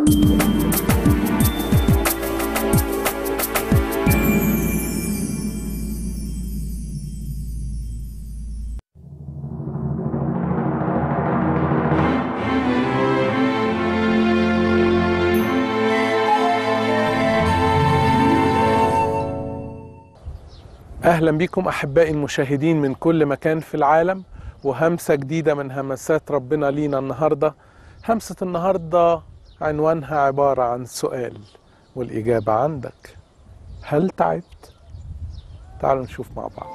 اهلا بكم احبائي المشاهدين من كل مكان في العالم وهمسه جديده من همسات ربنا لينا النهارده همسه النهارده عنوانها عباره عن سؤال والاجابه عندك هل تعبت تعالوا نشوف مع بعض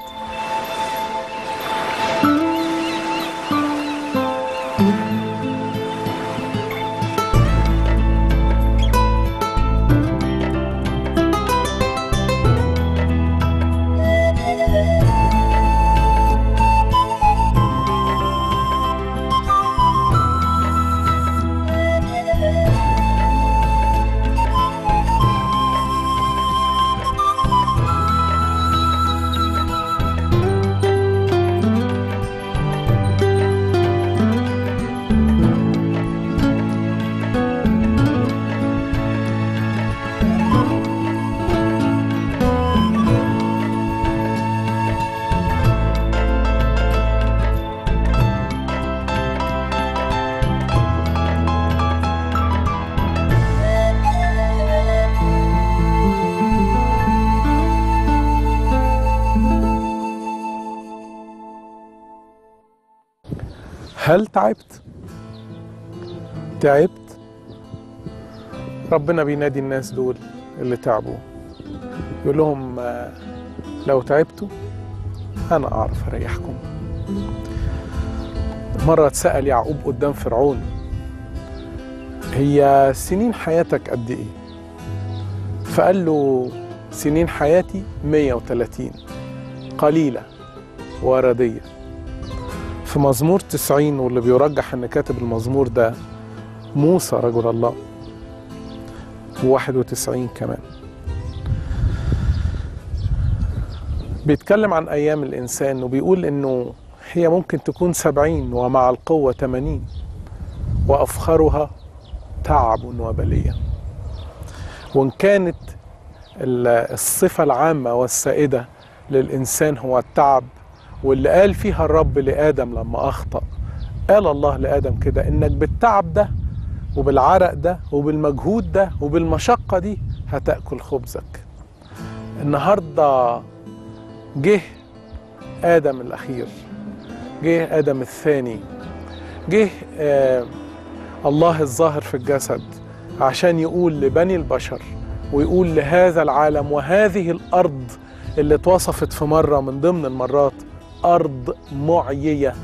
هل تعبت تعبت ربنا بينادي الناس دول اللي تعبوا يقول لهم آه، لو تعبتوا انا اعرف اريحكم مره اتسال يعقوب قدام فرعون هي سنين حياتك قد ايه فقال له سنين حياتي 130 قليله ورديه في مزمور 90 واللي بيرجح ان كاتب المزمور ده موسى رجل الله و91 كمان بيتكلم عن ايام الانسان وبيقول انه هي ممكن تكون سبعين ومع القوة تمانين وأفخرها تعب وبلية وإن كانت ال- الصفة العامة والسائدة للإنسان هو التعب واللي قال فيها الرب لآدم لما أخطأ قال الله لآدم كده إنك بالتعب ده وبالعرق ده وبالمجهود ده وبالمشقة دي هتأكل خبزك النهاردة جه آدم الأخير جه آدم الثاني جه آه الله الظاهر في الجسد عشان يقول لبني البشر ويقول لهذا العالم وهذه الأرض اللي اتوصفت في مرة من ضمن المرات أرض معيية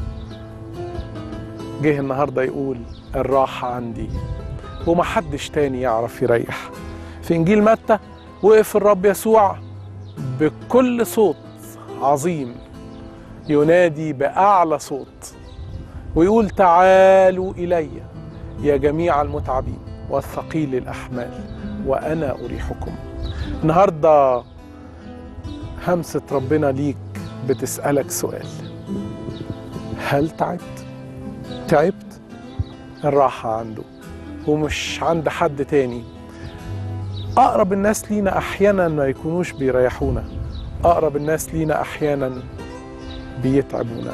جه النهاردة يقول الراحة عندي ومحدش تاني يعرف يريح في إنجيل متى وقف الرب يسوع بكل صوت عظيم ينادي بأعلى صوت ويقول تعالوا إلي يا جميع المتعبين والثقيل الأحمال وأنا أريحكم النهاردة همسة ربنا ليك بتسألك سؤال هل تعبت؟ تعبت؟ الراحة عنده ومش عند حد تاني أقرب الناس لينا أحيانا ما يكونوش بيريحونا أقرب الناس لينا أحيانا بيتعبونا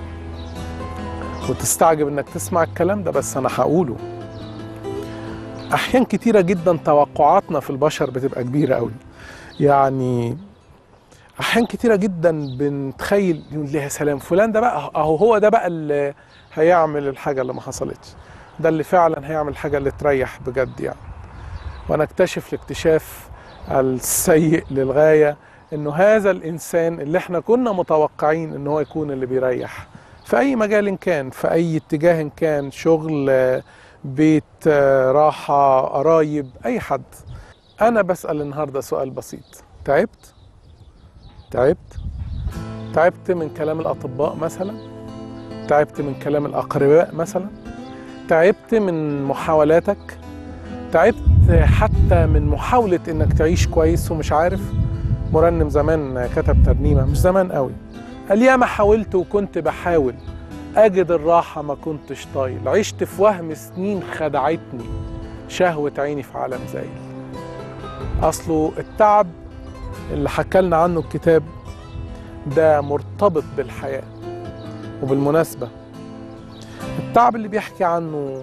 وتستعجب انك تسمع الكلام ده بس انا هقوله احيان كتيرة جدا توقعاتنا في البشر بتبقى كبيرة قوي يعني احيان كتيرة جدا بنتخيل يقول يا سلام فلان ده بقى اهو هو ده بقى اللي هيعمل الحاجة اللي ما حصلتش ده اللي فعلا هيعمل الحاجة اللي تريح بجد يعني ونكتشف الاكتشاف السيء للغاية انه هذا الانسان اللي احنا كنا متوقعين ان هو يكون اللي بيريح في اي مجال كان في اي اتجاه كان شغل آه، بيت آه، راحة قرايب اي حد انا بسأل النهاردة سؤال بسيط تعبت تعبت تعبت من كلام الاطباء مثلا تعبت من كلام الاقرباء مثلا تعبت من محاولاتك تعبت حتى من محاولة انك تعيش كويس ومش عارف مرنم زمان كتب ترنيمة مش زمان قوي قال ياما حاولت وكنت بحاول أجد الراحة ما كنتش طايل عشت في وهم سنين خدعتني شهوة عيني في عالم زايل أصله التعب اللي حكالنا عنه الكتاب ده مرتبط بالحياة وبالمناسبة التعب اللي بيحكي عنه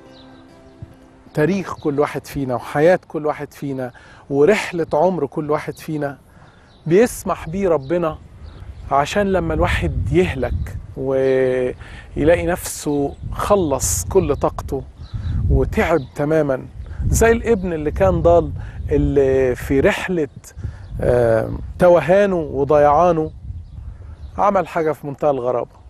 تاريخ كل واحد فينا وحياة كل واحد فينا ورحلة عمر كل واحد فينا بيسمح بيه ربنا عشان لما الواحد يهلك ويلاقي نفسه خلص كل طاقته وتعب تماما زي الابن اللي كان ضال اللي في رحلة آه، توهانه وضيعانه عمل حاجة في منتهى الغرابة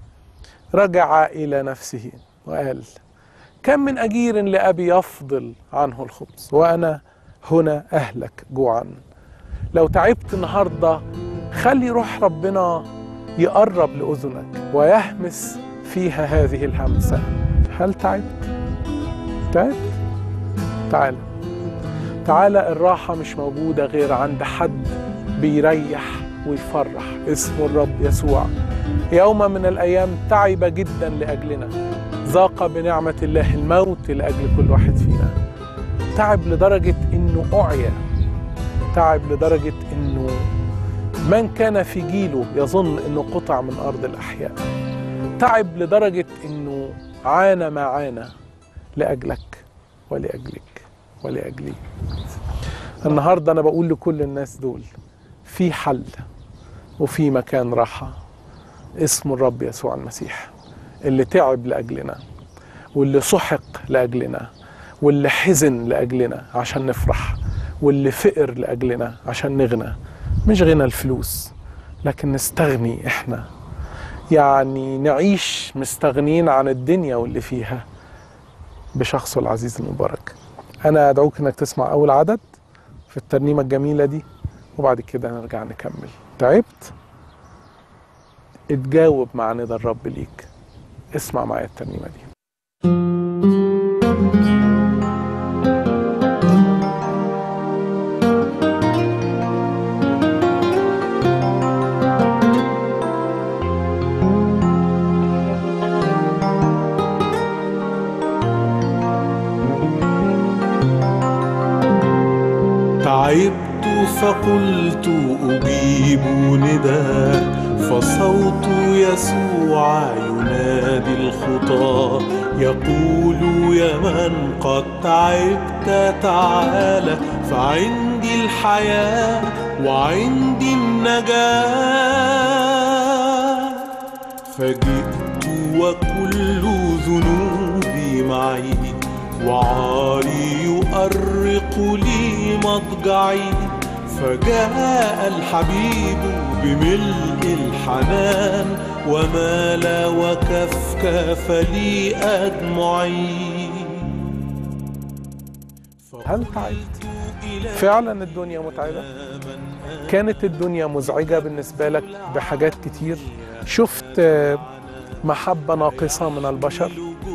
رجع إلى نفسه وقال كم من أجير لأبي يفضل عنه الخبز وأنا هنا أهلك جوعا لو تعبت النهاردة خلي روح ربنا يقرب لأذنك ويهمس فيها هذه الهمسة هل تعبت؟ تعبت؟ تعال تعال الراحة مش موجودة غير عند حد بيريح ويفرح اسمه الرب يسوع يوم من الأيام تعب جدا لأجلنا ذاق بنعمة الله الموت لأجل كل واحد فينا تعب لدرجة إنه أعيا تعب لدرجة إنه من كان في جيله يظن إنه قطع من أرض الأحياء تعب لدرجة إنه عانى ما عانى لأجلك ولأجلك ولأجلي النهاردة أنا بقول لكل الناس دول في حل وفي مكان راحة اسم الرب يسوع المسيح اللي تعب لأجلنا واللي سحق لأجلنا واللي حزن لأجلنا عشان نفرح واللي فقر لأجلنا عشان نغنى مش غنى الفلوس لكن نستغني احنا يعني نعيش مستغنين عن الدنيا واللي فيها بشخصه العزيز المبارك انا ادعوك انك تسمع اول عدد في الترنيمه الجميله دي وبعد كده نرجع نكمل تعبت اتجاوب مع ندى الرب ليك اسمع معايا الترنيمه دي تعبت فقلت أجيب نداء فصوت يسوع ينادي الخطى يقول يا من قد تعبت تعال فعندي الحياة وعندي النجاة فجئت وكل ذنوبي معي وعاري يؤرق لي مضجعي فجاء الحبيب بملء الحنان ومال وكفكف لي أدمعي هل تعبت؟ فعلا الدنيا متعبة كانت الدنيا مزعجة بالنسبة لك بحاجات كتير شفت آه، محبة ناقصة من البشر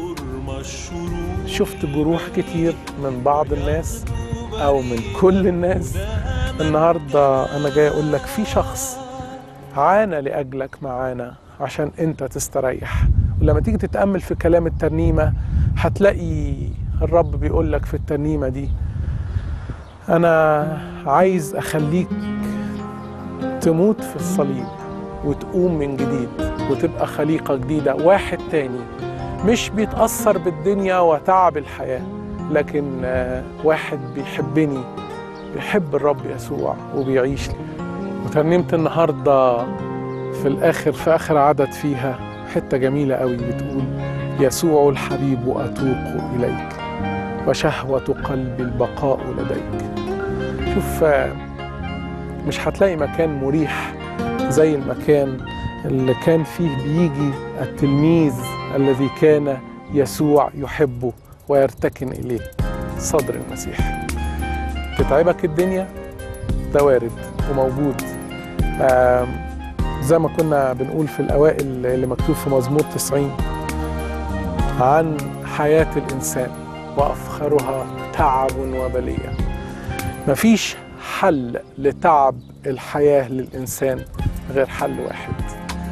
شفت جروح كتير من بعض الناس او من كل الناس النهارده انا جاي اقول لك في شخص عانى لاجلك معانا عشان انت تستريح ولما تيجي تتامل في كلام الترنيمه هتلاقي الرب بيقول لك في الترنيمه دي انا عايز اخليك تموت في الصليب وتقوم من جديد وتبقى خليقه جديده واحد تاني مش بيتأثر بالدنيا وتعب الحياة لكن آه، واحد بيحبني بيحب الرب يسوع وبيعيش لي وترنيمة النهاردة في الآخر في آخر عدد فيها حتة جميلة قوي بتقول يسوع الحبيب أتوق إليك وشهوة قلبي البقاء لديك شوف آه، مش هتلاقي مكان مريح زي المكان اللي كان فيه بيجي التلميذ الذي كان يسوع يحبه ويرتكن إليه صدر المسيح تتعبك الدنيا ده وارد وموجود آم، زي ما كنا بنقول في الأوائل اللي مكتوب في مزمور 90 عن حياة الإنسان وأفخرها تعب وبلية مفيش حل لتعب الحياة للإنسان غير حل واحد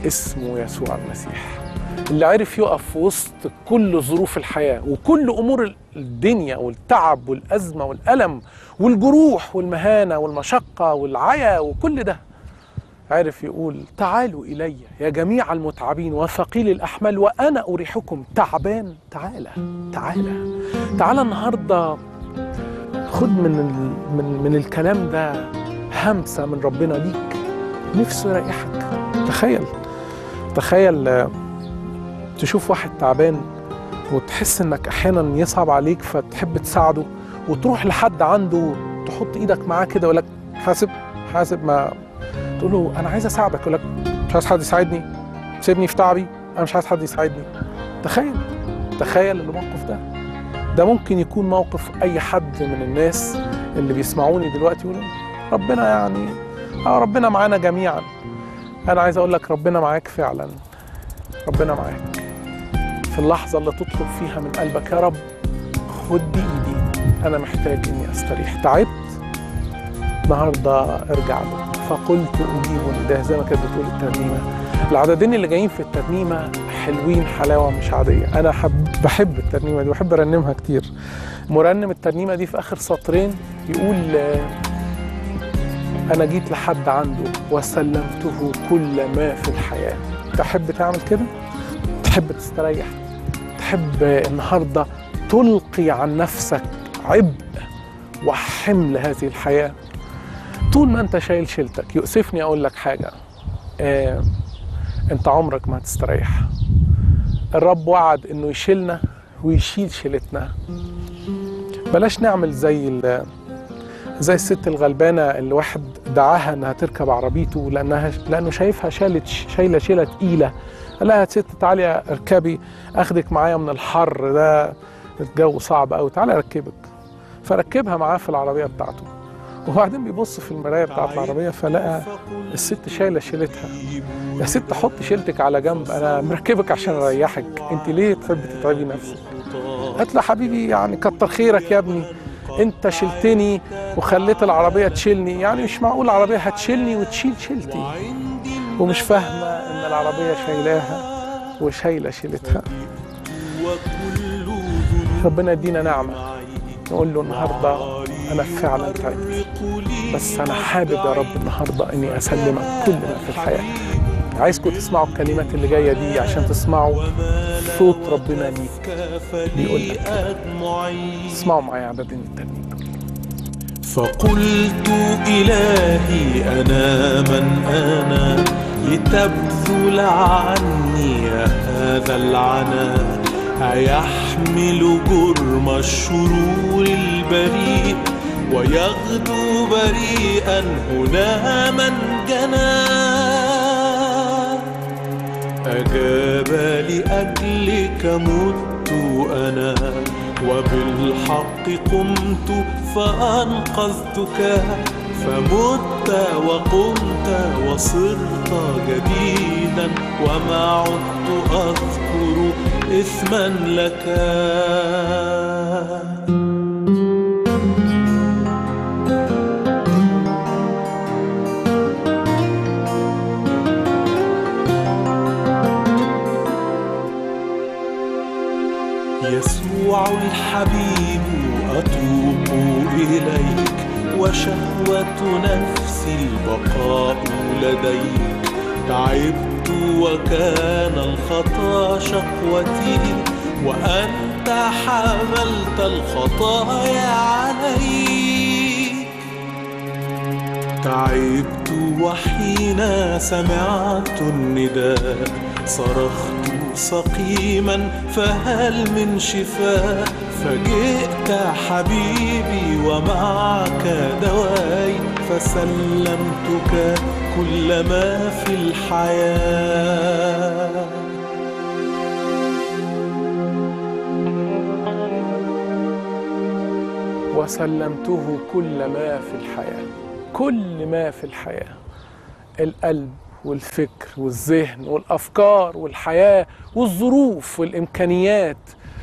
اسمه يسوع المسيح اللي عرف يقف في وسط كل ظروف الحياة وكل أمور الدنيا والتعب والأزمة والألم والجروح والمهانة والمشقة والعيا وكل ده عرف يقول تعالوا إلي يا جميع المتعبين وثقيل الأحمال وأنا أريحكم تعبان تعالى تعالى تعالى النهاردة خد من ال... من من الكلام ده همسة من ربنا ليك نفسه يريحك تخيل تخيل آه، تشوف واحد تعبان وتحس انك احيانا يصعب عليك فتحب تساعده وتروح لحد عنده تحط ايدك معاه كده يقول لك حاسب حاسب ما تقول له انا عايز اساعدك يقول لك مش عايز حد يساعدني سيبني في تعبي انا مش عايز حد يساعدني تخيل تخيل الموقف ده ده ممكن يكون موقف اي حد من الناس اللي بيسمعوني دلوقتي يقولوا ربنا يعني اه ربنا معانا جميعا انا عايز اقول لك ربنا معاك فعلا ربنا معاك في اللحظه اللي تطلب فيها من قلبك يا رب خد بايدي انا محتاج اني استريح تعبت النهارده ارجع له فقلت اجيب نداه زي ما كانت بتقول الترنيمه العددين اللي جايين في الترنيمه حلوين حلاوه مش عاديه انا حب بحب الترنيمه دي بحب ارنمها كتير مرنم الترنيمه دي في اخر سطرين يقول آه، انا جيت لحد عنده وسلمته كل ما في الحياه تحب تعمل كده تحب تستريح تحب النهارده تلقي عن نفسك عبء وحمل هذه الحياه طول ما انت شايل شيلتك يؤسفني اقول لك حاجه آه انت عمرك ما هتستريح الرب وعد انه يشيلنا ويشيل شيلتنا بلاش نعمل زي ال- زي الست الغلبانه اللي واحد دعاها انها تركب عربيته لانها لانه شايفها شالت شايله شيله تقيله قال لها يا ست تعالي اركبي اخدك معايا من الحر ده الجو صعب قوي تعالي اركبك فركبها معاه في العربيه بتاعته وبعدين بيبص في المرايه بتاعت العربيه فلقى الست شايله شيلتها يا ست حط شيلتك على جنب انا مركبك عشان اريحك انت ليه تحبي تتعبي نفسك قالت له حبيبي يعني كتر خيرك يا ابني انت شلتني وخليت العربيه تشيلني يعني مش معقول العربيه هتشيلني وتشيل شيلتي ومش فاهمه ان العربيه شايلاها وشايله شيلتها ربنا يدينا نعمه نقول له النهارده انا فعلا تعبت بس انا حابب يا رب النهارده اني اسلمك كل ما في الحياه عايزكم تسمعوا الكلمات اللي جايه دي عشان تسمعوا صوت ربنا ليك بيقول لك كده. اسمعوا معايا عددين التانيين فقلت إلهي أنا من أنا لتبذل عني هذا العنا أيحمل جرم الشرور البريء ويغدو بريئا هنا من جناه أجاب لأجلك مت أنا وبالحق قمت فأنقذتك فمت وقمت وصرت جديدا وما عدت أذكر إثما لك يسوع الحبيب أتوب إليك وشهوة نفسي البقاء لديك تعبت وكان الخطا شقوتي وأنت حملت الخطايا عليك تعبت وحين سمعت النداء صرخت سقيما فهل من شفاء فجئت حبيبي ومعك دواي فسلمتك كل ما في الحياه وسلمته كل ما في الحياة كل ما في الحياة القلب والفكر والذهن والأفكار والحياة والظروف والإمكانيات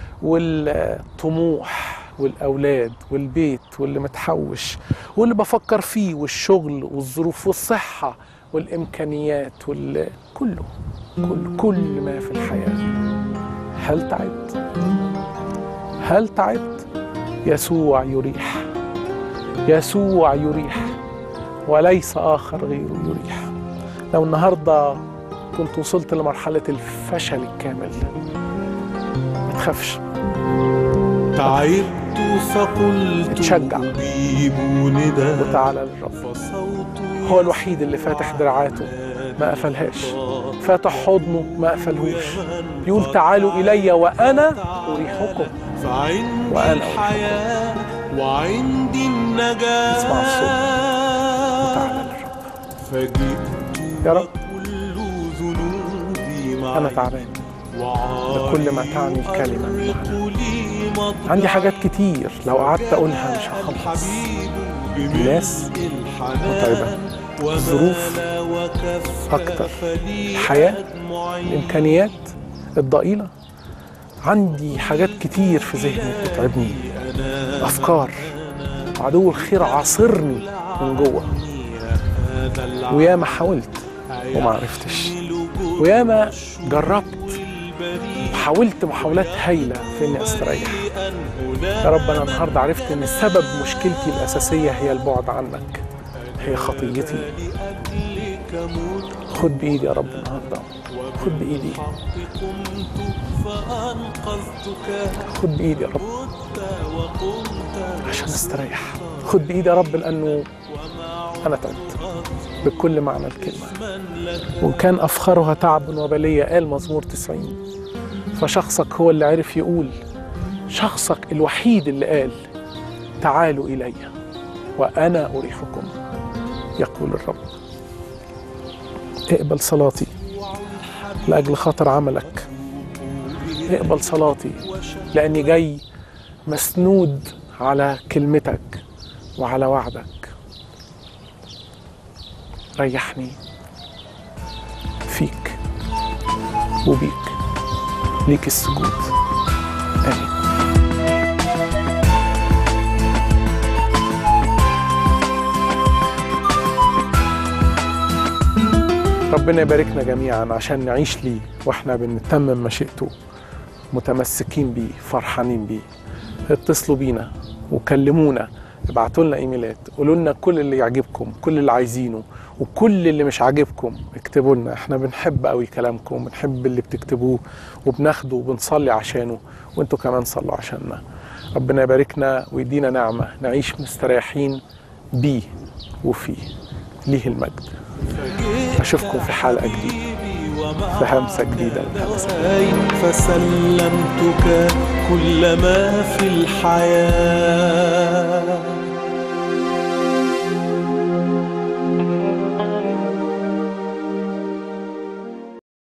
والطموح والأولاد والبيت واللي متحوش واللي بفكر فيه والشغل والظروف والصحة والامكانيات وال كله كل كل ما في الحياه هل تعبت هل تعبت يسوع يريح يسوع يريح وليس اخر غيره يريح لو النهارده كنت وصلت لمرحله الفشل الكامل ما تخافش تعبت فقلت اتشجع. أجيب نداء وتعالى للرب فصوت هو الوحيد اللي فاتح دراعاته ما قفلهاش فاتح حضنه ما قفلهوش بيقول تعالوا الي وانا اريحكم فعندي وأنا الحياة وعندي النجاة اسمع الصوت وتعالى للرب فجئت يا رب كل ذنوبي معي انا تعبان وعارف كل ما تعني الكلمة لي مضجعي عندي حاجات كتير لو قعدت اقولها مش هخلص الحبيب الناس بملء الحنان متعبة الظروف ومال وكفى أكتر. فلي الحياة أدمعي. الامكانيات الضئيله عندي حاجات كتير في ذهني بتتعبني افكار عدو الخير عاصرني من جوه هذا العالم وياما حاولت وما عرفتش وياما جربت وحاولت محاولات هايله في اني استريح يا رب انا النهارده عرفت ان سبب مشكلتي الاساسيه هي البعد عنك هي خطيتي خد بايدي يا رب النهارده خد بايدي خد بايدي يا رب عشان استريح خد بايدي يا رب لانه انا تعبت بكل معنى الكلمه وان كان افخرها تعب وبليه قال مزمور 90 فشخصك هو اللي عرف يقول شخصك الوحيد اللي قال تعالوا الي وانا اريحكم يقول الرب اقبل صلاتي لاجل خاطر عملك اقبل صلاتي لاني جاي مسنود على كلمتك وعلى وعدك ريحني فيك وبيك ليك السجود امين ربنا يباركنا جميعا عشان نعيش ليه واحنا بنتمم مشيئته متمسكين بيه فرحانين بيه اتصلوا بينا وكلمونا ابعتوا لنا ايميلات قولوا لنا كل اللي يعجبكم كل اللي عايزينه وكل اللي مش عاجبكم اكتبوا لنا احنا بنحب قوي كلامكم بنحب اللي بتكتبوه وبناخده وبنصلي عشانه وانتوا كمان صلوا عشاننا ربنا يباركنا ويدينا نعمة نعيش مستريحين بيه وفيه ليه المجد أشوفكم في حلقة جديدة في همسة جديدة من همسة فسلمتك كل ما في الحياة